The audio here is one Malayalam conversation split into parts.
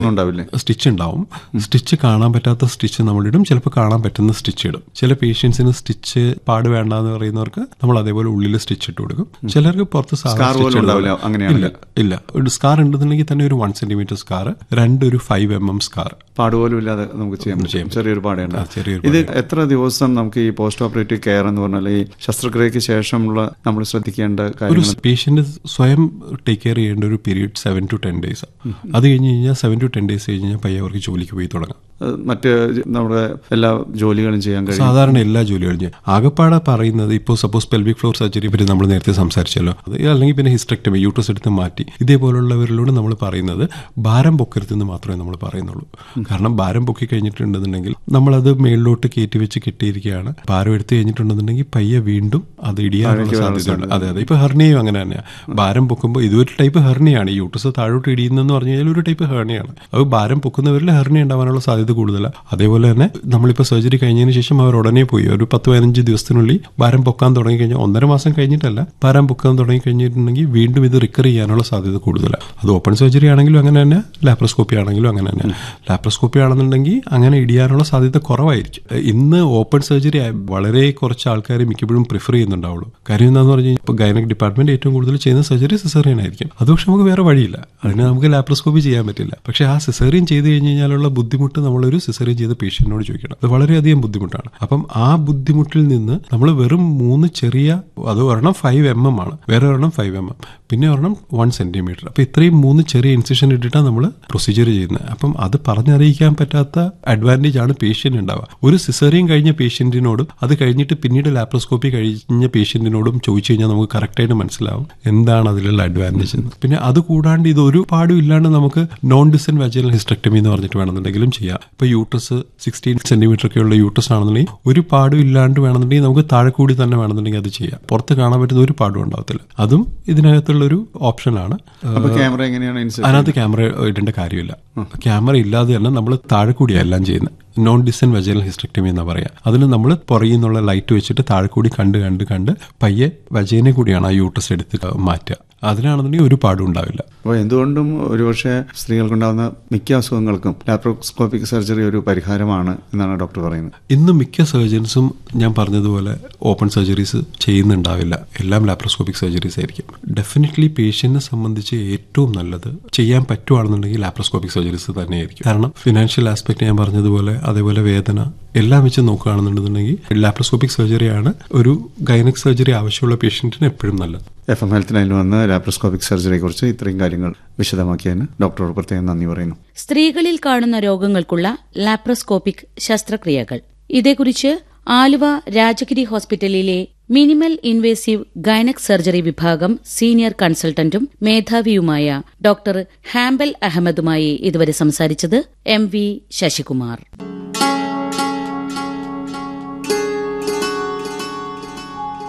ഉണ്ടാവില്ലേ സ്റ്റിച്ച് ഉണ്ടാവും സ്റ്റിച്ച് കാണാൻ പറ്റാത്ത സ്റ്റിച്ച് നമ്മളിടും ചിലപ്പോൾ കാണാൻ പറ്റുന്ന സ്റ്റിച്ച് ഇടും ചില പേഷ്യൻസിന് സ്റ്റിച്ച് പാട് വേണ്ട എന്ന് പറയുന്നവർക്ക് നമ്മൾ അതേപോലെ ഉള്ളിൽ സ്റ്റിച്ച് ഇട്ട് കൊടുക്കും ചിലർക്ക് പുറത്ത് സാധാ Scar stitch പോലും ഇടും. ഉണ്ടാവില്ല, അങ്ങനെയാണെങ്കിൽ. ഇല്ല ഇല്ല ഒരു സ്കാർ ഉണ്ടെന്നുണ്ടെങ്കിൽ തന്നെ ഒരു വൺ സെന്റിമീറ്റർ സ്കാർ രണ്ട് ഒരു ഫൈവ് എം എം സ്കാർ പാടുപോലും ഇല്ലാതെ നമുക്ക് ചെയ്യാൻ ചെയ്യാൻ പറ്റും ചെറിയൊരു പാടേണ്ട ആ, ചെറിയൊരു ഇത് എത്ര ദിവസം നമുക്ക് ഈ പോസ്റ്റ് ഓപ്പറേറ്റീവ് കെയർ എന്ന് പറഞ്ഞാൽ ഈ ശസ്ത്രക്രിയക്ക് ശേഷമുള്ള നമ്മൾ ശ്രദ്ധിക്കേണ്ട ഒരു കാര്യങ്ങൾ പേഷ്യന്റ് സ്വയം ടേക്ക് കെയർ ചെയ്യേണ്ട ഒരു period seven to ten days അത് കഴിഞ്ഞ് കഴിഞ്ഞാൽ സെവൻ ടു ടെൻ ഡേയ്സ് കഴിഞ്ഞ് കഴിഞ്ഞാൽ പയ്യെ അവർക്ക് ജോലിക്ക് പോയി തുടങ്ങാം ഏഹ്, മറ്റ് നമ്മുടെ എല്ലാ ജോലികളും ചെയ്യാൻ കഴിയും സാധാരണ എല്ലാ ജോലികളും ചെയ്യും ആകപ്പാടെ പറയുന്നത് ഇപ്പോൾ സപ്പോസ് പെൽവിക് ഫ്ലോർ സർജറി പറ്റി നമ്മൾ നേരത്തെ സംസാരിച്ചല്ലോ അത് അല്ലെങ്കിൽ പിന്നെ ഹിസ്റ്റക്ടമി യൂട്രസ് എടുത്ത് മാറ്റി ഇതേപോലുള്ളവരിലൂടെ നമ്മൾ പറയുന്നത് ഭാരം പൊക്കരുതെന്ന് മാത്രമേ നമ്മൾ പറയുന്നുള്ളൂ കാരണം ഭാരം പൊക്കി കഴിഞ്ഞിട്ടുണ്ടെന്നുണ്ടെങ്കിൽ നമ്മളത് മേളിലോട്ട് കയറ്റി വെച്ച് കെട്ടിയിരിക്കുകയാണ് ഭാരം എടുത്തു കഴിഞ്ഞിട്ടുണ്ടെന്നുണ്ടെങ്കിൽ പയ്യെ വീണ്ടും അത് ഇടിയാനുള്ള സാധ്യതയുണ്ട് അതെ അതെ ഇപ്പൊ ഹെർണിയും അങ്ങനെ തന്നെയാണ് ഭാരം പൊക്കുമ്പോൾ ഇതൊരു ടൈപ്പ് ഹെർണിയാണ് യൂട്രസ് താഴോട്ട് ഇടിയുന്നെന്ന് പറഞ്ഞു കഴിഞ്ഞാൽ ഒരു ടൈപ്പ് ഹെർണിയാണ് അത് ഭാരം പൊക്കുന്നവരിൽ ഹെർണി ഉണ്ടാവാനുള്ള സാധ്യത കൂടുതലാണ് അതേപോലെ തന്നെ നമ്മളിപ്പോൾ സർജറി കഴിഞ്ഞതിന് ശേഷം അവർ ഉടനെ പോയി ഒരു പത്ത് പതിനഞ്ച് ദിവസത്തിനുള്ളിൽ ഭാരം പൊക്കാൻ തുടങ്ങി കഴിഞ്ഞാൽ ഒന്നര മാസം കഴിഞ്ഞിട്ടല്ല ഭാരം പൊക്കാൻ തുടങ്ങി കഴിഞ്ഞിട്ടുണ്ടെങ്കിൽ വീണ്ടും ഇത് റിക്കർ ചെയ്യാനുള്ള സാധ്യത കൂടുതലാണ് അത് ഓപ്പൺ സർജറി ആണെങ്കിലും അങ്ങനെ തന്നെ ലാപ്രോസ്കോപ്പി ആണെങ്കിലും അങ്ങനെ തന്നെ ലാപ്രോസ്കോപ്പി ആണെന്നുണ്ടെങ്കിൽ അങ്ങനെ ഇടിയാനുള്ള സാധ്യത കുറവായിരിക്കും ഇന്ന് ഓപ്പൺ സർജറി വളരെ കുറച്ച് ആൾക്കാർ മിക്കപ്പോഴും പ്രിഫർ ചെയ്യുന്നുണ്ടാവുള്ളൂ കാര്യം എന്താണെന്ന് പറഞ്ഞു കഴിഞ്ഞാൽ ഇപ്പോൾ ഗൈനക് ഡിപ്പാർട്ട്മെന്റ് ഏറ്റവും കൂടുതൽ ചെയ്യുന്ന സർജറി സിസേറിയൻ ആയിരിക്കും അത് പക്ഷെ നമുക്ക് വേറെ വഴിയില്ല അതിന് നമുക്ക് ലാപ്രോസ്കോപ്പി ചെയ്യാൻ പറ്റില്ല പക്ഷെ ആ സിസേറിയൻ ചെയ്ത് കഴിഞ്ഞ് കഴിഞ്ഞാലുള്ള ബുദ്ധിമുട്ട് നമ്മളൊരു സിസേറിയൻ ചെയ്ത പേഷ്യന്റിനോട് ചോദിക്കണം അത് വളരെയധികം ബുദ്ധിമുട്ടാണ് അപ്പം ആ ബുദ്ധിമുട്ടിൽ നിന്ന് നമ്മൾ വെറും മൂന്ന് ചെറിയ അത് ഒരെണ്ണം ഫൈവ് എം എം ആണ് വേറെ ഒരെണ്ണം ഫൈവ് എം എം പിന്നെ ഒരെണ്ണം വൺ സെന്റിമീറ്റർ അപ്പൊ ഇത്രയും മൂന്ന് ചെറിയ ഇൻസിഷൻ ഇട്ടിട്ടാണ് നമ്മൾ പ്രൊസീജിയർ ചെയ്യുന്നത് അപ്പം അത് പറഞ്ഞറിയിക്കാൻ പറ്റാത്ത അഡ്വാൻറ്റേജ് ആണ് പേഷ്യന്റ് ഉണ്ടാവുക ഒരു സിസേറിയൻ കഴിഞ്ഞ പേഷ്യന്റിനോടും അത് കഴിഞ്ഞിട്ട് പിന്നീട് ലാപ്രോസ്കോപ്പി കഴിഞ്ഞ പേഷ്യന്റിനോടും ചോദിച്ചു കഴിഞ്ഞാൽ നമുക്ക് കറക്റ്റായിട്ട് മനസ്സിലാവും എന്താണ് അതിലുള്ള അഡ്വാൻറ്റേജ് എന്ന് പിന്നെ അത് കൂടാണ്ട് ഇത് ഒരു പാടും ഇല്ലാണ്ട് നമുക്ക് നോൺ ഡിസൻ വജനൽ ഹിസ്റ്റക്ടമി എന്ന് പറഞ്ഞിട്ട് വേണമെന്നുണ്ടെങ്കിലും ചെയ്യാം ഇപ്പൊ യൂട്രസ് സിക്സ്റ്റീൻ സെന്റിമീറ്റർ ഒക്കെ ഉള്ള യൂട്രസ് ആണെന്നുണ്ടെങ്കിൽ ഒരു പാടും ഇല്ലാണ്ട് വേണമെന്നുണ്ടെങ്കിൽ നമുക്ക് താഴെ കൂടി തന്നെ വേണമെന്നുണ്ടെങ്കിൽ അത് ചെയ്യാം പുറത്ത് കാണാൻ പറ്റുന്ന ഒരു പാടും ഉണ്ടാവത്തില്ല അതും ഇതിനകത്തുള്ള ഒരു ഓപ്ഷനാണ് അപ്പൊ ക്യാമറ എങ്ങനെയാണ് ഇൻസെർട്ട് അതിനകത്ത് ക്യാമറ ഇടേണ്ട കാര്യമില്ല ക്യാമറ ഇല്ലാതെ തന്നെ നമ്മൾ താഴെ കൂടിയാണ് എല്ലാം ചെയ്യുന്നത് നോൺ ഡിസൻ വെജനൽ ഹിസ്റ്റക്ടമി എന്നാ പറയാ അതിന് നമ്മൾ പുറകിൽ നിന്നുള്ള ലൈറ്റ് വെച്ചിട്ട് താഴെ കൂടി കണ്ട് കണ്ട് കണ്ട് പയ്യെ വജേനെ കൂടിയാണ് ആ യൂട്രസ് എടുത്ത് മാറ്റുക അതിനാണെന്നുണ്ടെങ്കിൽ ഒരു പാടും ഉണ്ടാവില്ല അപ്പോൾ എന്തുകൊണ്ടും ഒരുപക്ഷെ സ്ത്രീകൾക്കുണ്ടാകുന്ന മിക്ക അസുഖങ്ങൾക്കും ലാപ്രോസ്കോപ്പിക് സർജറി ഒരു പരിഹാരമാണ് എന്നാണ് ഡോക്ടർ പറയുന്നത് ഇന്ന് മിക്ക സർജൻസും ഞാൻ പറഞ്ഞതുപോലെ ഓപ്പൺ സർജറീസ് ചെയ്യുന്നുണ്ടാവില്ല എല്ലാം ലാപ്രോസ്കോപ്പിക് സർജറീസ് ആയിരിക്കും ഡെഫിനറ്റ്ലി പേഷ്യന്റിനെ സംബന്ധിച്ച് ഏറ്റവും നല്ലത് ചെയ്യാൻ പറ്റുവാണെന്നുണ്ടെങ്കിൽ ലാപ്രോസ്കോപ്പിക് സർജറീസ് തന്നെയായിരിക്കും കാരണം ഫിനാൻഷ്യൽ ആസ്പെക്ട് ഞാൻ പറഞ്ഞതുപോലെ അതേപോലെ വേദന എല്ലാം വെച്ച് നോക്കുകയാണെന്നുണ്ടെന്നുണ്ടെങ്കിൽ ലാപ്രോസ്കോപ്പിക് സർജറിയാണ് ഒരു ഗൈനക് സർജറി ആവശ്യമുള്ള പേഷ്യന്റിന് എപ്പോഴും നല്ലത് എഫ് എം ഹെൽത്ത് ലൈനിൽ വന്ന് ലാപ്രോസ്കോപ്പിക് സർജറിയെ കുറിച്ച് ഇത്രയും കാര്യങ്ങൾ വിശദമാക്കിയതിന് ഡോക്ടറോട് പ്രത്യേകം നന്ദി പറയുന്നു സ്ത്രീകളിൽ കാണുന്ന രോഗങ്ങൾക്കുള്ള ലാപ്രോസ്കോപ്പിക് ശസ്ത്രക്രിയകൾ ഇതേക്കുറിച്ച് ആലുവ രാജഗിരി ഹോസ്പിറ്റലിലെ മിനിമൽ ഇൻവേസീവ് ഗൈനക് സർജറി വിഭാഗം സീനിയർ കൺസൾട്ടന്റും മേധാവിയുമായ ഡോക്ടർ ഹാംബൽ അഹമ്മദുമായി ഇതുവരെ സംസാരിച്ചത് M V Sasikumar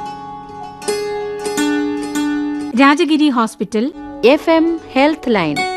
Rajagiri hospital F M health line